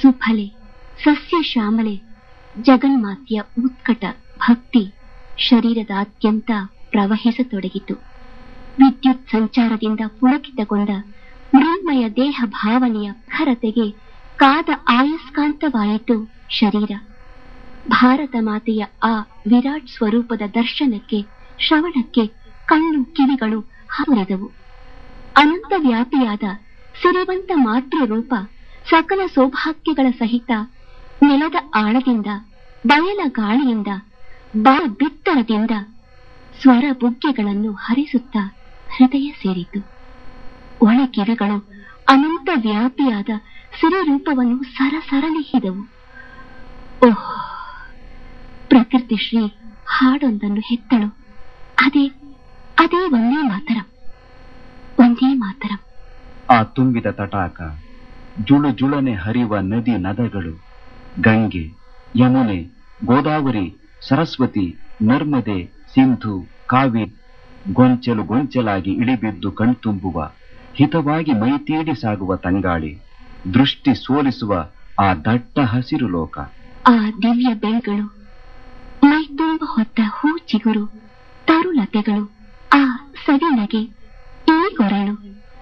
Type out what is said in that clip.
ಸುಫಲೆ ಸಸ್ಯ ಶ್ಯಾಮಲೆ ಜಗನ್ಮಾತೆಯ ಉತ್ಕಟ ಭಕ್ತಿ ಶರೀರದಾದ್ಯಂತ ಪ್ರವಹಿಸತೊಡಗಿತು ವಿದ್ಯುತ್ ಸಂಚಾರದಿಂದ ಪುಳಕಿತಗೊಂಡ ಮೃಣ್ಮಯ ದೇಹ ಭಾವನೆಯ ಖರತೆಗೆ ಕಾದ ಆಯಸ್ಕಾಂತವಾಯಿತು ಶರೀರ ಭಾರತ ಮಾತೆಯ ಆ ವಿರಾಟ್ ಸ್ವರೂಪದ ದರ್ಶನಕ್ಕೆ ಶ್ರವಣಕ್ಕೆ ಕಣ್ಣು ಕಿವಿಗಳು ಹಾರಿದವು ಅನಂತ ವ್ಯಾಪಿಯಾದ ಸಿರಿವಂತ ಮಾತೃರೂಪ ಸಕಲ ಸೌಭಾಗ್ಯಗಳ ಸಹಿತ ನೆಲದ ಆಳದಿಂದ ಬಯಲ ಗಾಳಿಯಿಂದ ಬಾ ಬಿತ್ತರದಿಂದ ಸ್ವರ ಬುಗ್ಗೆಗಳನ್ನು ಹರಿಸುತ್ತಾ ಹೃದಯ ಸೇರಿತು ಒಳಕಿವಿಗಳು ಅನಂತ ವ್ಯಾಪಿಯಾದ ಸಿರಿರೂಪವನ್ನು ಸರಸರಲಿಹಿದವು ಓಹ್ ಪ್ರಕೃತಿ ಶ್ರೀ ಹಾಡೊಂದನ್ನು ಹೆತ್ತಳು ಅದೇ ಅದೇ ಒಂದೇ ಮಾತರಂ ಒಂದೇ ಮಾತರಂ ಆ ತುಂಬಿದ ತಟಾಕ ಜುಳು ಜುಳನೆ ಹರಿವ ನದಿ ನದಗಳು ಗಂಗೆ ಯಮುನೆ ಗೋದಾವರಿ ಸರಸ್ವತಿ ನರ್ಮದೆ ಸಿಂಧು ಕಾವೇರಿ ಗೊಂಚಲು ಗೊಂಚಲಾಗಿ ಇಳಿಬಿದ್ದು ಕಣ್ತುಂಬುವ ಹಿತವಾಗಿ ಮೈತೀಡಿ ಸಾಗುವ ತಂಗಾಳಿ ದೃಷ್ಟಿ ಸೋಲಿಸುವ ಆ ದಟ್ಟ ಹಸಿರು ಲೋಕ ಆ ದಿವ್ಯ ಬೆಳ್ಗಳು ಮೈತುಂಬ ಹೊತ್ತ ಹೂ ಚಿಗುರು ತರುಲತೆಗಳು ಆ ಸವಿನಗೆ ಈ ಗೊರಳು